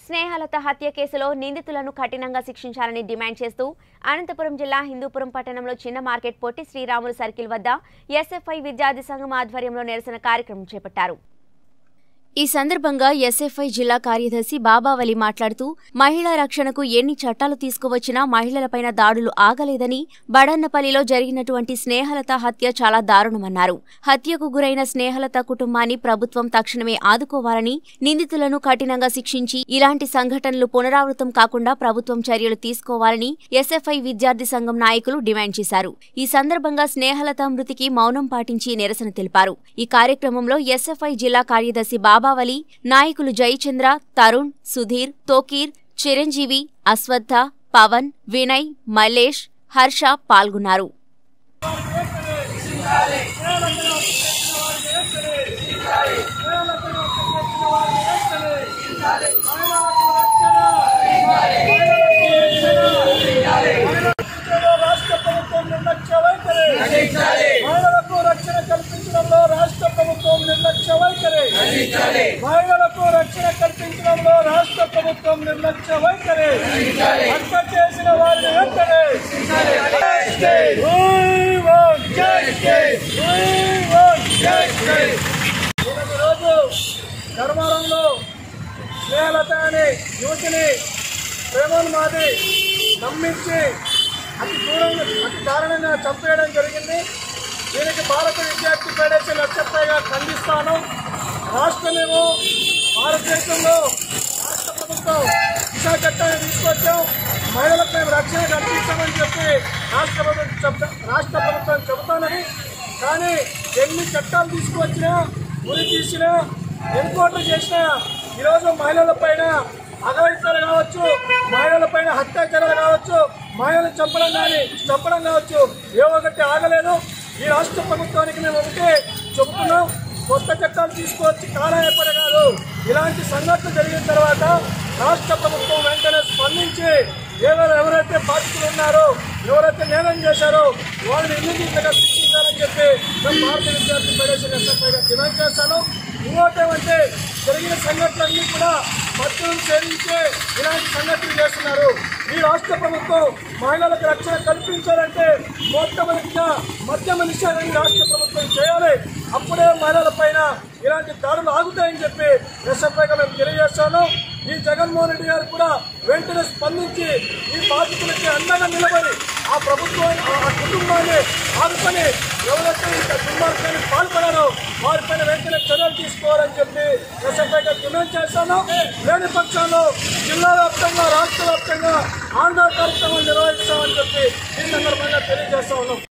స్నేహలత హత్య కేసులో నిందితులను కఠినంగా శిక్షించాలని డిమాండ్ చేస్తూ అనంతపురం జిల్లా హిందూపురం పట్టణంలో చిన్న మార్కెట్ పొట్టి శ్రీరాములు సర్కిల్ వద్ద ఎస్ఎఫ్ఐ విద్యార్థి సంఘం ఆధ్వర్యంలో నిరసన కార్యక్రమం చేపట్టారు ఈ సందర్భంగా ఎస్ఎఫ్ఐ జిల్లా కార్యదర్శి బాబావలి మాట్లాడుతూ మహిళా రక్షణకు ఎన్ని చట్టాలు తీసుకువచ్చినా మహిళలపైన దాడులు ఆగలేదని బడన్నపల్లిలో జరిగినటువంటి స్నేహలత హత్య చాలా దారుణమన్నారు హత్యకు గురైన స్నేహలత కుటుంబాన్ని ప్రభుత్వం తక్షణమే ఆదుకోవాలని నిందితులను కఠినంగా శిక్షించి ఇలాంటి సంఘటనలు పునరావృతం కాకుండా ప్రభుత్వం చర్యలు తీసుకోవాలని ఎస్ఎఫ్ఐ విద్యార్థి సంఘం నాయకులు డిమాండ్ చేశారు ఈ సందర్భంగా స్నేహలత మృతికి మౌనం పాటించి నిరసన తెలిపారు ఈ కార్యక్రమంలో ఎస్ఎఫ్ఐ జిల్లా కార్యదర్శి బాబావలి నాయకులు జయచంద్ర తరుణ్ సుధీర్ తోకీర్ చిరంజీవి అశ్వత్థ పవన్ వినయ్ మల్లేష్ హర్ష పాల్గొన్నారు రాష్ట్ర ప్రభుత్వం నిర్లక్ష్య వైఖరి మహిళలకు రక్షణ కల్పించడంలో రాష్ట్ర ప్రభుత్వం నిర్లక్ష్య వైఖరి మహిళలకు రక్షణ కల్పించడంలో రాష్ట్ర ప్రభుత్వం నిర్లక్ష్య వైఖరి హత్య చేసిన వారిని వెంటనే We want justice. We want justice. ఈరోజు రోజు ధర్మవరంలో స్నేహలత అనే యువతిని ప్రేమోన్మాది నమ్మించి అతి దూరంగా అతి దారుణంగా చంపేయడం జరిగింది దీనికి భారత విద్యార్థి ఫెడరేషన్ లక్ష్యపైగా ఖండిస్తాను రాష్ట్రమేమో భారతదేశంలో రాష్ట్ర ప్రభుత్వం దిశా చట్టాన్ని తీసుకొచ్చాం మహిళలకు మేము రక్షణ కల్పిస్తామని చెప్పి రాష్ట్ర ప్రభుత్వం చెప్తా రాష్ట్ర ప్రభుత్వం చెబుతానని కానీ ఎన్ని చట్టాలు తీసుకువచ్చినా ఉరి తీసినా ఎన్కౌంటర్ చేసినా ఈరోజు మహిళల పైన అఘాయిత్యాలు కావచ్చు మహిళల పైన హత్యాచారాలు కావచ్చు మహిళలు చంపడం కానీ చంపడం కావచ్చు ఏ ఒకటి ఆగలేదు ఈ రాష్ట్ర ప్రభుత్వానికి మేము ఒకటే చెబుతున్నాం కొత్త చట్టాలు తీసుకువచ్చి కాలయాపన కాదు ఇలాంటి సంఘటన జరిగిన తర్వాత రాష్ట్ర ప్రభుత్వం వెంటనే స్పందించి ఎవరు ఎవరైతే బాధితులు ఉన్నారో ఎవరైతే నేరం చేశారో వాళ్ళని ఇల్లు శిక్షించాలని చెప్పి మేము భారత విద్యార్థి ఫెడరేషన్ ఎస్ఎఫ్ఐగా డిమాండ్ చేస్తాను ఇంకోటేమంటే జరిగిన సంఘటనలన్నీ కూడా మద్యం సేవించే ఇలాంటి సంఘటనలు చేస్తున్నారు ఈ రాష్ట్ర ప్రభుత్వం మహిళలకు రక్షణ కల్పించాలంటే మొట్టమొదటిగా మద్యమ నిషేధాన్ని రాష్ట్ర ప్రభుత్వం చేయాలి అప్పుడే మహిళల పైన ఇలాంటి దాడులు ఆగుతాయని చెప్పి ఎస్ఎఫ్ఐగా మేము తెలియజేస్తాను ఈ జగన్మోహన్ రెడ్డి గారు కూడా వెంటనే స్పందించి ఈ బాధితులకి అండగా నిలబడి ఆ ప్రభుత్వం ఆ ఆ కుటుంబాన్ని ఆదుకొని ఎవరైతే ఇంత దుర్మార్గాన్ని పాల్పడారో వారిపైన వెంటనే చర్యలు తీసుకోవాలని చెప్పి ఎస్ఎఫ్ఐగా డిమాండ్ చేస్తాను లేని పక్షంలో జిల్లా వ్యాప్తంగా రాష్ట్ర వ్యాప్తంగా ఆందోళన కార్యక్రమాలు నిర్వహిస్తామని చెప్పి ఈ సందర్భంగా తెలియజేస్తా ఉన్నాం